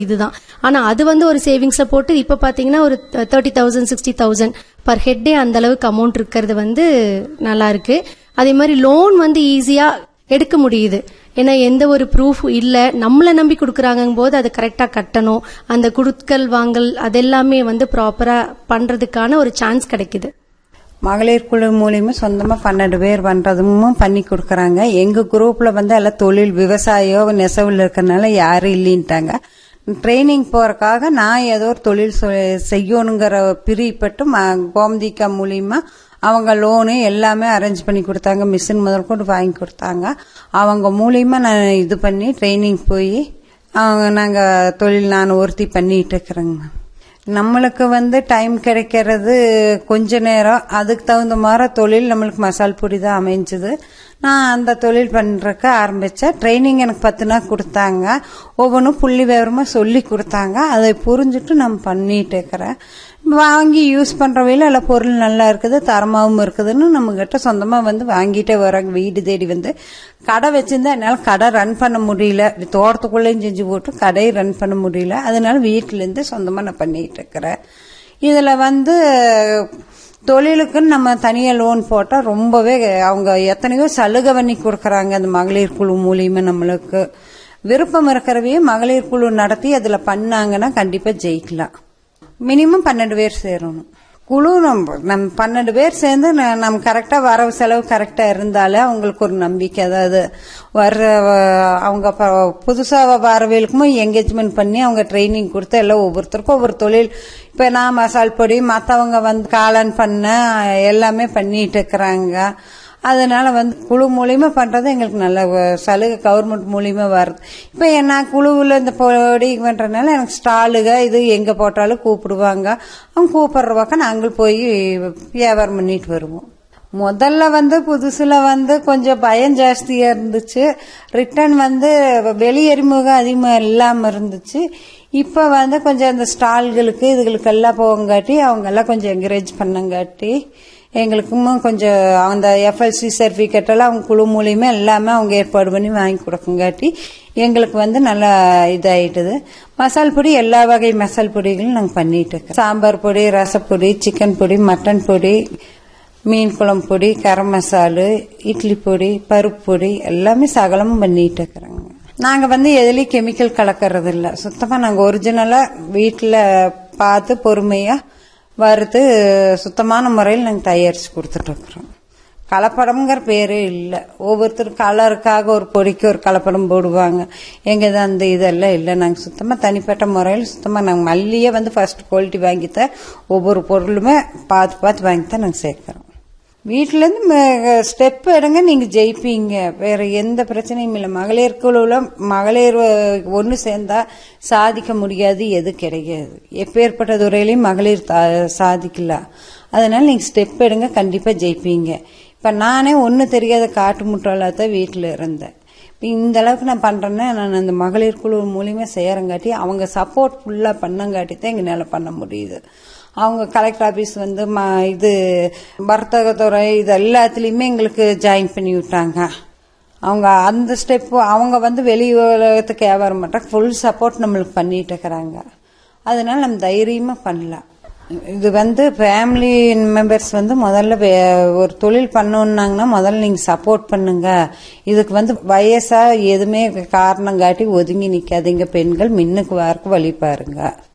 இதுதான் ஆனா அது வந்து ஒரு சேவிங்ஸ்ல போட்டு இப்ப பாத்தீங்கன்னா ஒரு thirty thousand sixty thousand per ஹெட்டே அந்த அளவுக்கு அமௌண்ட் இருக்கிறது வந்து நல்லா இருக்கு அதே மாதிரி லோன் வந்து ஈஸியா எடுக்க முடியுது ஏன்னா எந்த ஒரு ப்ரூஃப் இல்ல நம்மளை நம்பி கொடுக்குறாங்க போது அதை கரெக்டா கட்டணும் அந்த குடுக்கல் வாங்கல் அதெல்லாமே வந்து ப்ராப்பரா பண்றதுக்கான ஒரு சான்ஸ் கிடைக்குது மகளிர் குழு மூலியமா சொந்தமா பன்னெண்டு பேர் பண்றதும் பண்ணி கொடுக்கறாங்க எங்க குரூப்ல வந்து எல்லாம் தொழில் விவசாயம் நெசவுல இருக்கறனால யாரும் இல்லைன்ட்டாங்க ட்ரைனிங் போறதுக்காக நான் ஏதோ ஒரு தொழில் சொ- செய்யணுங்கிற பிரிப்பட்டு ம- கோமதிக்கா மூலியமா அவங்க லோனு எல்லாமே அரேஞ்ச் பண்ணி கொடுத்தாங்க மிஷின் முதல் கொண்டு வாங்கி கொடுத்தாங்க அவங்க மூலியமா நான் இது பண்ணி ட்ரைனிங் போய் அவங்க நாங்க தொழில் நான் ஒருத்தி பண்ணிட்டு இருக்கிறேங்க நம்மளுக்கு வந்து டைம் கிடைக்கிறது கொஞ்ச நேரம் அதுக்கு தகுந்த மாதிரி தொழில் நம்மளுக்கு மசால் பொடி தான் அமைஞ்சது நான் அந்த தொழில் பண்றதுக்கு ஆரம்பிச்சேன் ட்ரைனிங் எனக்கு பத்து நாள் கொடுத்தாங்க ஒவ்வொன்றும் புள்ளி விவரமா சொல்லி கொடுத்தாங்க அதை புரிஞ்சுட்டு நான் பண்ணிட்டு இருக்கிறேன் வாங்கி யூஸ் பண்றவையில எல்லாம் பொருள் நல்லா இருக்குது தரமாவும் இருக்குதுன்னு நம்ம கிட்ட சொந்தமா வந்து வாங்கிட்டே வராங்க வீடு தேடி வந்து கடை வச்சிருந்தா என்னால கடை ரன் பண்ண முடியல தோட்டத்துக்குள்ளேயும் செஞ்சு போட்டு கடையை ரன் பண்ண முடியல அதனால வீட்டுல இருந்து சொந்தமா நான் பண்ணிட்டு இருக்கிறேன் இதுல வந்து தொழிலுக்குன்னு நம்ம தனியா லோன் போட்டா ரொம்பவே அவங்க எத்தனையோ சலுகை பண்ணி கொடுக்கறாங்க அந்த மகளிர் குழு மூலியமா நம்மளுக்கு விருப்பம் இருக்கிறவையே மகளிர் குழு நடத்தி அதுல பண்ணாங்கன்னா கண்டிப்பா ஜெயிக்கலாம் மினிமம் பன்னெண்டு பேர் சேரணும் குழு நம்ம நம்ம பன்னெண்டு பேர் சேர்ந்து ந- நம்ம கரெக்டா வரவு செலவு கரெக்டா இருந்தாலே அவங்களுக்கு ஒரு நம்பிக்கை அதாவது வர்ற அஹ், அவங்க ப- புதுசா வரவேலுக்குமோ என்கேஜ்மெண்ட் பண்ணி அவங்க ட்ரைனிங் கொடுத்து எல்லாம் ஒவ்வொருத்தருக்கும் ஒவ்வொரு தொழில் இப்ப நான் மசால் பொடி மத்தவங்க வந்து காளான் பண்ண எல்லாமே பண்ணிட்டு இருக்கிறாங்க அதனால வந்து குழு மூலியமா பண்றது எங்களுக்கு நல்ல வ- சலுகை கவர்மெண்ட் மூலியமா வருது இப்ப நான் குழுவுல இந்த பொடி பண்றதுனால எனக்கு ஸ்டாலுக இது எங்க போட்டாலும் கூப்பிடுவாங்க அவங்க கூப்பிடுற பக்கம் நாங்கள் போய் வியாபாரம் பண்ணிட்டு வருவோம் முதல்ல வந்து புதுசுல வந்து கொஞ்சம் பயம் ஜாஸ்தியா இருந்துச்சு ரிட்டர்ன் வந்து வெளியறிமுகம் அதிகமா இல்லாம இருந்துச்சு இப்ப வந்து கொஞ்சம் அந்த ஸ்டால்களுக்கு இதுகளுக்கெல்லாம் போகங்காட்டி அவங்க எல்லாம் கொஞ்சம் என்கரேஜ் பண்ணங்காட்டி எங்களுக்கும் கொஞ்சம் அந்த எஃப்எல்சி சர்டிபிகேட் எல்லாம் அவங்க குழு மூலியமா எல்லாமே அவங்க ஏற்பாடு பண்ணி வாங்கி கொடுக்குங்காட்டி எங்களுக்கு வந்து நல்லா இதாயிட்டுது மசால் பொடி எல்லா வகை மசால் பொடிகளும் நாங்கள் பண்ணிட்டு இருக்கோம் சாம்பார் பொடி ரசப்பொடி சிக்கன் பொடி மட்டன் பொடி மீன் குழம்பு பொடி கரம் மசாலு இட்லி பொடி பருப்பு பொடி எல்லாமே சகலமும் பண்ணிட்டு இருக்கிறோங்க நாங்க வந்து எதுலயும் கெமிக்கல் கலக்கறது இல்ல சுத்தமா நாங்க ஒரிஜினலா வீட்டுல பார்த்து பொறுமையா வறுத்து சுத்தமான முறையில் நாங்க தயாரிச்சு கொடுத்துட்டு இருக்கிறோம் கலப்படம்ங்கிற பேரே இல்லை ஒவ்வொருத்தரும் கலருக்காக ஒரு பொடிக்கு ஒரு கலப்படம் போடுவாங்க எங்க இது அந்த இதெல்லாம் இல்லை நாங்கள் சுத்தமாக தனிப்பட்ட முறையில் சுத்தமாக நாங்கள் மல்லியே வந்து ஃபர்ஸ்ட் குவாலிட்டி வாங்கித்தான் ஒவ்வொரு பொருளுமே பார்த்து பார்த்து வாங்கித்தான் நாங்கள் சேர்க்குறோம் வீட்டிலேருந்து ஸ்டெப் எடுங்க நீங்க ஜெயிப்பீங்க வேற எந்த பிரச்சனையும் இல்லை மகளிர் குழுவில் மகளிர் ஒன்று சேர்ந்தா சாதிக்க முடியாது எது கிடையாது எப்பேற்பட்ட துறையிலையும் மகளிர் தா- சாதிக்கலாம் அதனால நீங்க ஸ்டெப் எடுங்க கண்டிப்பா ஜெயிப்பீங்க இப்ப நானே ஒன்றும் தெரியாத காட்டு முட்டாளாக தான் வீட்டில் இருந்தேன் இப்ப இந்த அளவுக்கு நான் பண்றேன்னா நான் அந்த மகளிர் குழு மூலியமா செய்யறங்காட்டி அவங்க சப்போர்ட் ஃபுல்லா பண்ணங்காட்டி தான் எங்களால பண்ண முடியுது அவங்க கலெக்டர் ஆபீஸ் வந்து ம- இது வர்த்தகத்துறை இது எல்லாத்துலயுமே எங்களுக்கு ஜாயின் பண்ணி விட்டாங்க அவங்க அந்த ஸ்டெப் அவங்க வந்து வெளி உலகத்துக்கு வியாபாரம் பண்றாங்க ஃபுல் சப்போர்ட் நம்மளுக்கு பண்ணிட்டு இருக்கிறாங்க அதனால நம்ம தைரியமா பண்ணலாம் இது வந்து ஃபேமிலி மெம்பர்ஸ் வந்து முதல்ல வே- ஒரு தொழில் பண்ணணுன்னாங்கன்னா முதல்ல நீங்க சப்போர்ட் பண்ணுங்க இதுக்கு வந்து வயசா எதுவுமே காரணம் காட்டி ஒதுங்கி நிக்காதீங்க பெண்கள் மின்னுக்கு வாருக்கு வழி பாருங்க